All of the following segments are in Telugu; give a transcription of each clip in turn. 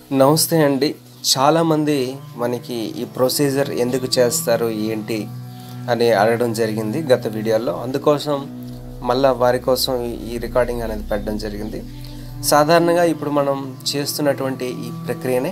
నమస్తే అండి చాలామంది మనకి ఈ ప్రొసీజర్ ఎందుకు చేస్తారు ఏంటి అని అడగడం జరిగింది గత వీడియోలో అందుకోసం మళ్ళా వారి కోసం ఈ- ఈ రికార్డింగ్ అనేది పెట్టడం జరిగింది సాధారణంగా ఇప్పుడు మనం చేస్తున్నటువంటి ఈ ప్రక్రియనే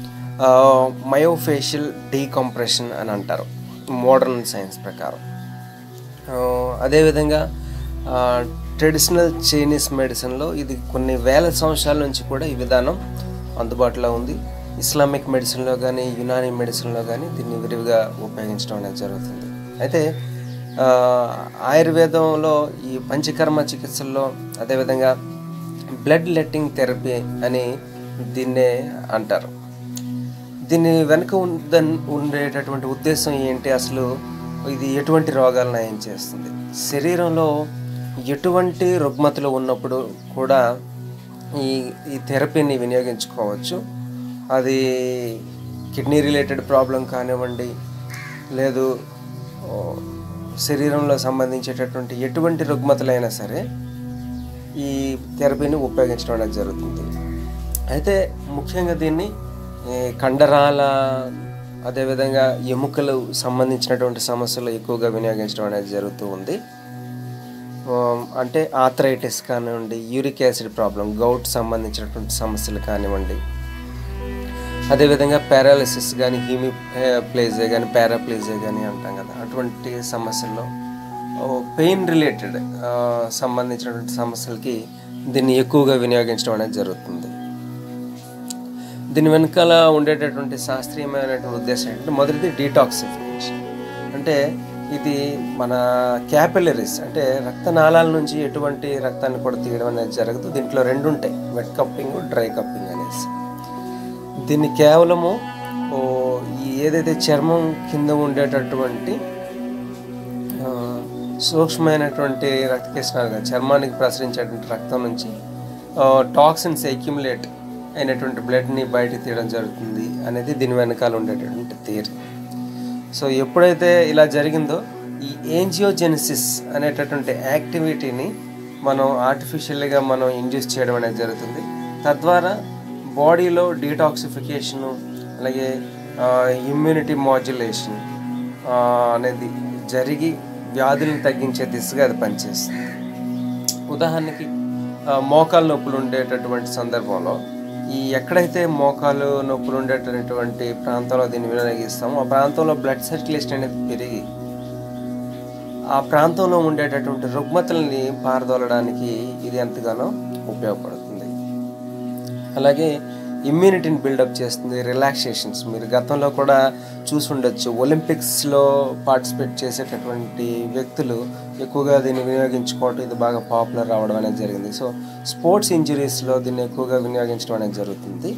మయోఫేషియల్ డీకంప్రెషన్ అని అంటారు మోడర్న్ సైన్స్ ప్రకారం ఆ, అదేవిధంగా ఆ, ట్రెడిషనల్ చైనీస్ మెడిసిన్లో ఇది కొన్ని వేల సంవత్సరాల నుంచి కూడా ఈ విధానం అందుబాటులో ఉంది ఇస్లామిక్ మెడిసిన్లో కానీ యునానీ మెడిసిన్లో కానీ దీన్ని విరివిగా ఉపయోగించడం అనేది జరుగుతుంది అయితే ఆ, ఆయుర్వేదంలో ఈ పంచకర్మ చికిత్సల్లో అదేవిధంగా బ్లడ్ లెట్టింగ్ థెరపీ అని దీన్నే అంటారు దీని వెనుక ఉందని ఉండేటటువంటి ఉద్దేశం ఏంటి అసలు ఇది ఎటువంటి రోగాలను నయం చేస్తుంది శరీరంలో ఎటువంటి రుగ్మతలు ఉన్నప్పుడు కూడా ఈ ఈ థెరపీని వినియోగించుకోవచ్చు అది కిడ్నీ రిలేటెడ్ ప్రాబ్లం కానివ్వండి లేదు ఓ, శరీరంలో సంబంధించేటటువంటి ఎటువంటి రుగ్మతలైనా సరే ఈ థెరపీని ఉపయోగించడం అనేది జరుగుతుంది అయితే ముఖ్యంగా దీన్ని ఈ కండరాల అదేవిధంగా ఎముకలు సంబంధించినటువంటి సమస్యలు ఎక్కువగా వినియోగించడం అనేది జరుగుతూ ఉంది ఉమ్, అంటే ఆథరైటిస్ కానివ్వండి యూరిక్ యాసిడ్ ప్రాబ్లం గౌట్ సంబంధించినటువంటి సమస్యలు కానివ్వండి అదేవిధంగా పారాలిసిస్ కానీ హీమి ప్లేజే కానీ పారాప్లేజే కానీ అంటాం కదా అటువంటి సమస్యల్లో పెయిన్ రిలేటెడ్ సంబంధించినటువంటి సమస్యలకి దీన్ని ఎక్కువగా వినియోగించడం అనేది జరుగుతుంది దీని వెనకాల ఉండేటటువంటి శాస్త్రీయమైనటువంటి ఉద్దేశం ఏంటంటే మొదటిది డీటాక్సిఫికేషన్ అంటే ఇది మన క్యాపిలరీస్ అంటే రక్తనాళాల నుంచి ఎటువంటి రక్తాన్ని కూడా తీయడం అనేది జరగదు దీంట్లో రెండు ఉంటాయి వెట్ కప్పింగ్ డ్రై కప్పింగ్ అనేసి దీన్ని కేవలము ఓ, ఈ ఏదైతే చర్మం కింద ఉండేటటువంటి ఆ, సూక్ష్మమైనటువంటి రక్త కిరణాలుగా చర్మానికి ప్రసరించేటువంటి రక్తం నుంచి టాక్సిన్స్ అక్యుములేట్ అయినటువంటి బ్లడ్ని బయటికి తీయడం జరుగుతుంది అనేది దీని వెనకాల ఉండేటటువంటి థియరీ సో ఎప్పుడైతే ఇలా జరిగిందో ఈ ఏంజియోజెనిసిస్ అనేటటువంటి యాక్టివిటీని మనం ఆర్టిఫిషియల్గా మనం ఇండ్యూస్ చేయడం అనేది జరుగుతుంది తద్వారా బాడీలో డీటాక్సిఫికేషను అలాగే ఇమ్యూనిటీ మాడ్యులేషన్ అనేది జరిగి వ్యాధులను తగ్గించే దిశగా అది పనిచేస్తుంది ఉదాహరణకి ఆ, మోకాలు నొప్పులు ఉండేటటువంటి సందర్భంలో ఈ ఎక్కడైతే మోకాలు నొప్పులు ఉండేటటువంటి ప్రాంతంలో దీన్ని వినియోగిస్తామో ఆ ప్రాంతంలో బ్లడ్ సర్క్యులేషన్ అనేది పెరిగి ఆ ప్రాంతంలో ఉండేటటువంటి రుగ్మతల్ని పారదోలడానికి ఇది ఎంతగానో ఉపయోగపడుతుంది అలాగే ఇమ్యూనిటీని బిల్డప్ చేస్తుంది రిలాక్సేషన్స్ మీరు గతంలో కూడా చూసి ఉండొచ్చు ఒలింపిక్స్లో పార్టిసిపేట్ చేసేటటువంటి వ్యక్తులు ఎక్కువగా దీన్ని వినియోగించుకోవటం ఇది బాగా పాపులర్ అవ్వడం అనేది జరిగింది సో స్పోర్ట్స్ ఇంజరీస్లో దీన్ని ఎక్కువగా వినియోగించడం అనేది జరుగుతుంది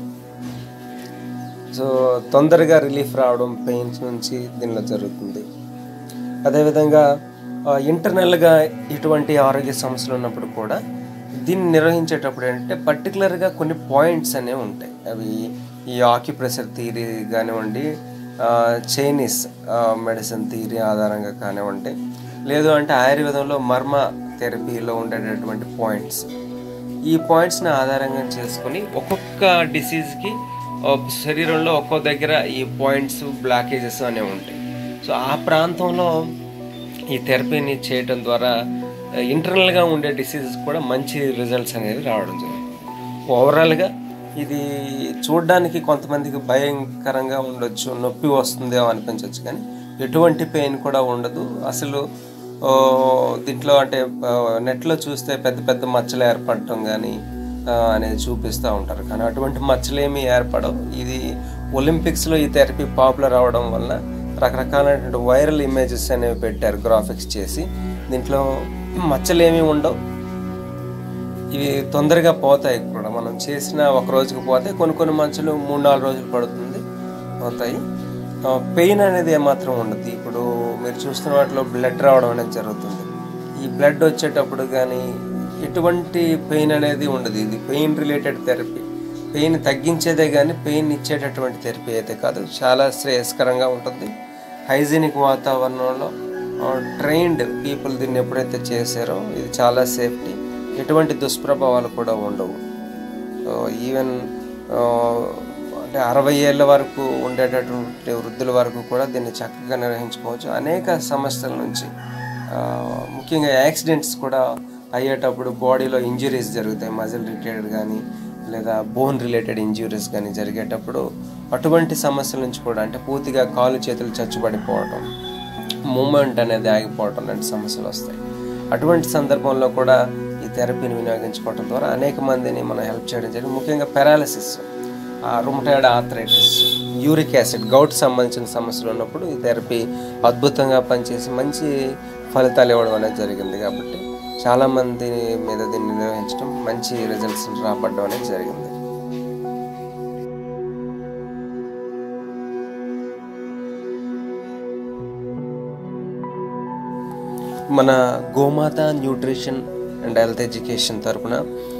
సో తొందరగా రిలీఫ్ రావడం పెయిన్స్ నుంచి దీనిలో జరుగుతుంది అదేవిధంగా ఆ, ఇంటర్నల్గా ఇటువంటి ఆరోగ్య సమస్యలు ఉన్నప్పుడు కూడా దీన్ని నిర్వహించేటప్పుడు ఏంటంటే పర్టికులర్గా కొన్ని పాయింట్స్ అనేవి ఉంటాయి అవి ఈ ఆక్యుప్రెషర్ థియరీ కానివ్వండి ఆ, చైనీస్ ఆ, మెడిసిన్ థియరీ ఆధారంగా కానివ్వండి లేదు అంటే ఆయుర్వేదంలో మర్మ థెరపీలో ఉండేటటువంటి పాయింట్స్ ఈ పాయింట్స్ని ఆధారంగా చేసుకొని ఒక్కొక్క డిసీజ్కి శరీరంలో ఒక్కో దగ్గర ఈ పాయింట్స్ బ్లాకేజెస్ అనేవి ఉంటాయి సో ఆ ప్రాంతంలో ఈ థెరపీని చేయటం ద్వారా ఇంటర్నల్గా ఉండే డిసీజెస్ కూడా మంచి రిజల్ట్స్ అనేవి రావడం జరుగుతుంది ఓవరాల్గా ఇది చూడడానికి కొంతమందికి భయంకరంగా ఉండొచ్చు నొప్పి వస్తుందేమో అనిపించవచ్చు కానీ ఎటువంటి పెయిన్ కూడా ఉండదు అసలు ఆ, దీంట్లో అంటే ఆ, నెట్లో చూస్తే పెద్ద పెద్ద మచ్చలు ఏర్పడటం కానీ ఆ, అనేది చూపిస్తూ ఉంటారు కానీ అటువంటి మచ్చలేమీ ఏర్పడవు ఇది ఒలింపిక్స్లో ఈ థెరపీ పాపులర్ అవడం వల్ల రకరకాలైనటువంటి వైరల్ ఇమేజెస్ అనేవి పెట్టారు గ్రాఫిక్స్ చేసి దీంట్లో మచ్చలేమీ ఉండవు ఇవి తొందరగా పోతాయి కూడా మనం చేసిన ఒక రోజుకి పోతే కొన్ని కొన్ని మంచులు మూడు నాలుగు రోజులు పడుతుంది పోతాయి పెయిన్ అనేది ఏమాత్రం ఉండదు ఇప్పుడు మీరు చూస్తున్న వాటిలో బ్లడ్ రావడం అనేది జరుగుతుంది ఈ బ్లడ్ వచ్చేటప్పుడు కానీ ఎటువంటి పెయిన్ అనేది ఉండదు ఇది పెయిన్ రిలేటెడ్ థెరపీ పెయిన్ తగ్గించేదే కానీ పెయిన్ ఇచ్చేటటువంటి థెరపీ అయితే కాదు చాలా శ్రేయస్కరంగా ఉంటుంది హైజీనిక్ వాతావరణంలో ట్రైన్డ్ పీపుల్ దీన్ని ఎప్పుడైతే చేశారో ఇది చాలా సేఫ్టీ ఎటువంటి దుష్ప్రభావాలు కూడా ఉండవు ఈవెన్ అంటే అరవై ఏళ్ళ వరకు ఉండేటటువంటి వృద్ధుల వరకు కూడా దీన్ని చక్కగా నిర్వహించుకోవచ్చు అనేక సమస్యల నుంచి ఆ, ముఖ్యంగా యాక్సిడెంట్స్ కూడా అయ్యేటప్పుడు బాడీలో ఇంజురీస్ జరుగుతాయి మజిల్ రిలేటెడ్ కానీ లేదా బోన్ రిలేటెడ్ ఇంజురీస్ కానీ జరిగేటప్పుడు అటువంటి సమస్యల నుంచి కూడా అంటే పూర్తిగా కాలు చేతులు చచ్చుబడిపోవటం మూమెంట్ అనేది ఆగిపోవటం లాంటి సమస్యలు వస్తాయి అటువంటి సందర్భంలో కూడా ఈ థెరపీని వినియోగించుకోవడం ద్వారా అనేక మందిని మనం హెల్ప్ చేయడం జరిగింది ముఖ్యంగా paralysis rheumatoid arthritis uric acid gout సంబంధించిన సమస్యలు ఉన్నప్పుడు ఈ థెరపీ అద్భుతంగా పనిచేసి మంచి ఫలితాలు ఇవ్వడం అనేది జరిగింది కాబట్టి చాలామంది మీద దీన్ని నిర్వహించడం మంచి రిజల్ట్స్ రాబడడం అనేది జరిగింది మన గోమాత న్యూట్రిషన్ అండ్ హెల్త్ ఎడ్యుకేషన్ తరపున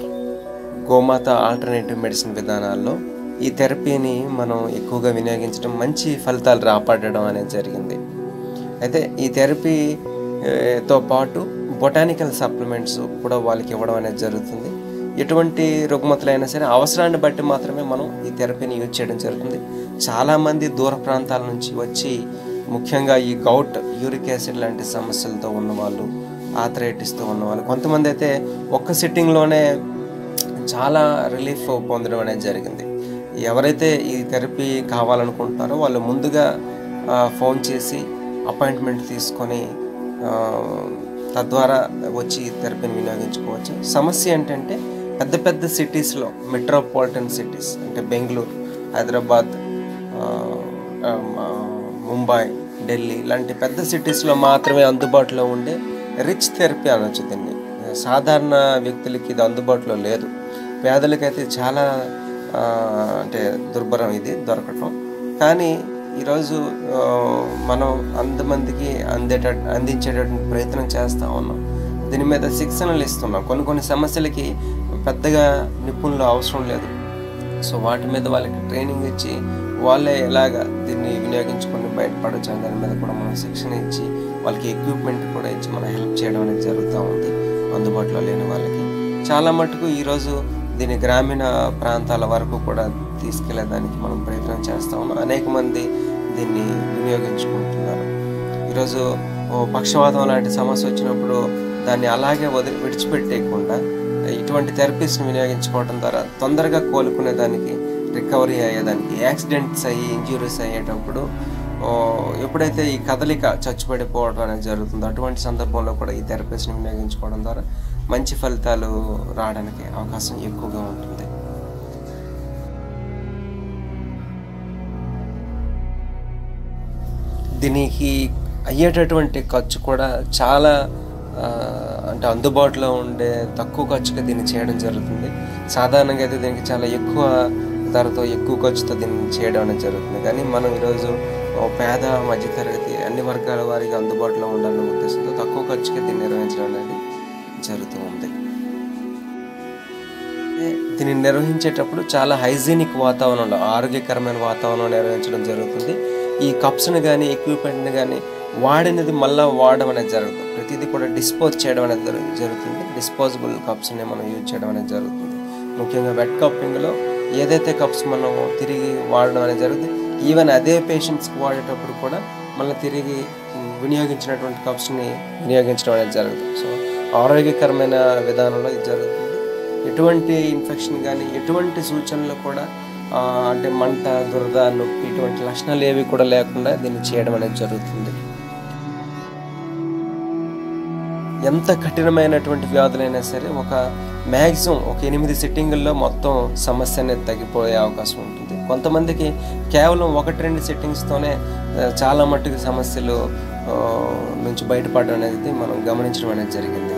గోమాత ఆల్టర్నేటివ్ మెడిసిన్ విధానాల్లో ఈ థెరపీని మనం ఎక్కువగా వినియోగించడం మంచి ఫలితాలు రాపడడం అనేది జరిగింది అయితే ఈ థెరపీ ఏ, తో పాటు బొటానికల్ సప్లిమెంట్స్ కూడా వాళ్ళకి ఇవ్వడం అనేది జరుగుతుంది ఎటువంటి రుగ్మతులైనా సరే అవసరాన్ని బట్టి మాత్రమే మనం ఈ థెరపీని యూజ్ చేయడం జరుగుతుంది చాలామంది దూర ప్రాంతాల నుంచి వచ్చి ముఖ్యంగా ఈ గౌట్ యూరిక్ యాసిడ్ లాంటి సమస్యలతో ఉన్నవాళ్ళు ఆథరైటిస్తో ఉన్నవాళ్ళు కొంతమంది అయితే ఒక్క సిట్టింగ్లోనే చాలా రిలీఫ్ పొందడం అనేది జరిగింది ఎవరైతే ఈ థెరపీ కావాలనుకుంటున్నారో వాళ్ళు ముందుగా ఆ, ఫోన్ చేసి అపాయింట్మెంట్ తీసుకొని ఆ, తద్వారా వచ్చి ఈ థెరపీని వినియోగించుకోవచ్చు సమస్య ఏంటంటే పెద్ద పెద్ద సిటీస్లో మెట్రోపాలిటన్ సిటీస్ అంటే బెంగళూరు హైదరాబాద్ ఆ, ఆ, ముంబై ఢిల్లీ ఇలాంటి పెద్ద సిటీస్లో మాత్రమే అందుబాటులో ఉండే రిచ్ థెరపీ అనొచ్చు దీన్ని సాధారణ వ్యక్తులకి ఇది అందుబాటులో లేదు పేదలకైతే చాలా ఆ, అంటే దుర్భరం ఇది దొరకటం కానీ ఈరోజు ఆ, మనం అంతమందికి అందేట అందించేటటువంటి ప్రయత్నం చేస్తూ ఉన్నాం దీని మీద శిక్షణలు ఇస్తున్నాం కొన్ని కొన్ని సమస్యలకి పెద్దగా నిపుణులు అవసరం లేదు సో వాటి మీద వాళ్ళకి ట్రైనింగ్ ఇచ్చి వాళ్ళే ఎలాగ దీన్ని వినియోగించుకొని బయటపడవచ్చు అనే దాని మీద కూడా మనం శిక్షణ ఇచ్చి వాళ్ళకి ఎక్విప్మెంట్ కూడా ఇచ్చి మనం హెల్ప్ చేయడం అనేది జరుగుతూ ఉంది అందుబాటులో లేని వాళ్ళకి చాలా మటుకు ఈరోజు దీన్ని గ్రామీణ ప్రాంతాల వరకు కూడా తీసుకెళ్లేదానికి మనం ప్రయత్నం చేస్తూ ఉన్నాం అనేక మంది దీన్ని వినియోగించుకుంటున్నారు ఈరోజు ఓ పక్షవాతం లాంటి సమస్య వచ్చినప్పుడు దాన్ని అలాగే వదిలి విడిచిపెట్టేయకుండా ఇటువంటి థెరపీస్ని వినియోగించుకోవడం ద్వారా తొందరగా కోలుకునే దానికి రికవరీ అయ్యేదానికి యాక్సిడెంట్స్ అయ్యి ఇంజ్యూరీస్ అయ్యేటప్పుడు ఓ, ఎప్పుడైతే ఈ కదలిక చచ్చుపడిపోవడం అనేది జరుగుతుందో అటువంటి సందర్భంలో కూడా ఈ థెరపీస్ని వినియోగించుకోవడం ద్వారా మంచి ఫలితాలు రావడానికి అవకాశం ఎక్కువగా ఉంటుంది దీనికి అయ్యేటటువంటి ఖర్చు కూడా చాలా ఆ, అంటే అందుబాటులో ఉండే తక్కువ ఖర్చుగా దీన్ని చేయడం జరుగుతుంది సాధారణంగా అయితే దీనికి చాలా ఎక్కువ ధరతో ఎక్కువ ఖర్చుతో దీన్ని చేయడం అనేది జరుగుతుంది కానీ మనం ఈరోజు ఓ పేద మధ్యతరగతి అన్ని వర్గాల వారికి అందుబాటులో ఉండాలనే ఉద్దేశంతో తక్కువ ఖర్చుకే దీన్ని నిర్వహించడం అనేది జరుగుతూ ఉంది దీన్ని నిర్వహించేటప్పుడు చాలా హైజీనిక్ వాతావరణంలో ఆరోగ్యకరమైన వాతావరణంలో నిర్వహించడం జరుగుతుంది ఈ కప్స్ని కానీ ఎక్విప్మెంట్ని కానీ వాడినది మళ్ళీ వాడడం అనేది జరుగుతుంది ప్రతిదీ కూడా డిస్పోజ్ చేయడం అనేది జరుగు- జరుగుతుంది డిస్పోజబుల్ కప్స్ని మనం యూజ్ చేయడం అనేది జరుగుతుంది ముఖ్యంగా వెట్ కప్పింగ్లో ఏదైతే కప్స్ మనం తిరిగి వాడడం అనేది జరుగుతుంది ఈవెన్ అదే పేషెంట్స్కి వాడేటప్పుడు కూడా మళ్ళీ తిరిగి ఉమ్, వినియోగించినటువంటి కప్స్ని వినియోగించడం అనేది జరుగుతుంది సో ఆరోగ్యకరమైన విధానంలో ఇది జరుగుతుంది ఎటువంటి ఇన్ఫెక్షన్ కానీ ఎటువంటి సూచనలు కూడా ఆ, అంటే మంట దురద నొప్పి ఇటువంటి లక్షణాలు ఏవి కూడా లేకుండా దీన్ని చేయడం అనేది జరుగుతుంది ఎంత కఠినమైనటువంటి వ్యాధులైనా సరే ఒక మ్యాక్సిమం ఒక ఎనిమిది సిట్టింగుల్లో మొత్తం సమస్య అనేది తగ్గిపోయే అవకాశం ఉంటుంది కొంతమందికి కేవలం ఒకటి రెండు సిట్టింగ్స్తోనే ఆ, చాలా మట్టుకు సమస్యలు ఆ, నుంచి బయటపడడం అనేది మనం గమనించడం అనేది జరిగింది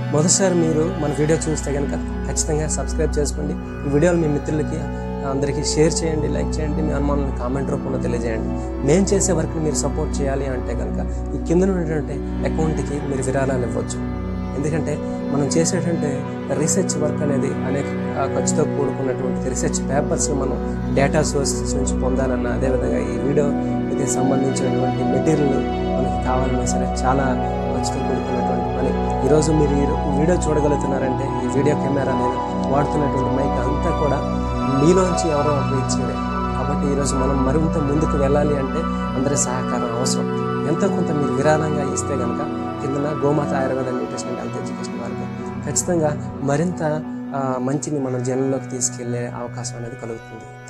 మొదటిసారి మీరు మన వీడియో చూస్తే కనుక ఖచ్చితంగా సబ్స్క్రైబ్ చేసుకోండి ఈ వీడియోలు మీ మిత్రులకి అందరికీ షేర్ చేయండి లైక్ చేయండి మీ అనుమానాలను కామెంట్ రూపంలో తెలియజేయండి మేము చేసే వర్క్ని మీరు సపోర్ట్ చేయాలి అంటే కనుక ఈ కింద ఉన్నటువంటి అకౌంట్కి మీరు విరాళాలు ఇవ్వచ్చు ఎందుకంటే మనం చేసేటువంటి రీసెర్చ్ వర్క్ అనేది అనేక ఆ, ఖర్చుతో కూడుకున్నటువంటి రీసెర్చ్ పేపర్స్ని మనం డేటా సోర్సెస్ నుంచి పొందాలన్నా అదేవిధంగా ఈ వీడియోకి సంబంధించినటువంటి మెటీరియల్ మనకి కావాలన్నా సరే చాలా ఖర్చుతో కూడుకున్నటువంటి పని ఈరోజు మీరు ఈ రో- ఈ వీడియో చూడగలుగుతున్నారంటే ఈ వీడియో కెమెరా నేను వాడుతున్నటువంటి మైక్ అంతా కూడా మీలోంచి ఎవరో ఒకరు ఇచ్చినదే కాబట్టి ఈరోజు మనం మరింత ముందుకు వెళ్ళాలి అంటే అందరి సహకారం అవసరం ఎంతో కొంత మీరు విరాళంగా ఇస్తే కనుక కిందన Gomata Ayurveda nutrition and health education వారికి ఖచ్చితంగా మరింత ఆ, మంచిని మనం జనంలోకి తీసుకెళ్లే అవకాశం అనేది కలుగుతుంది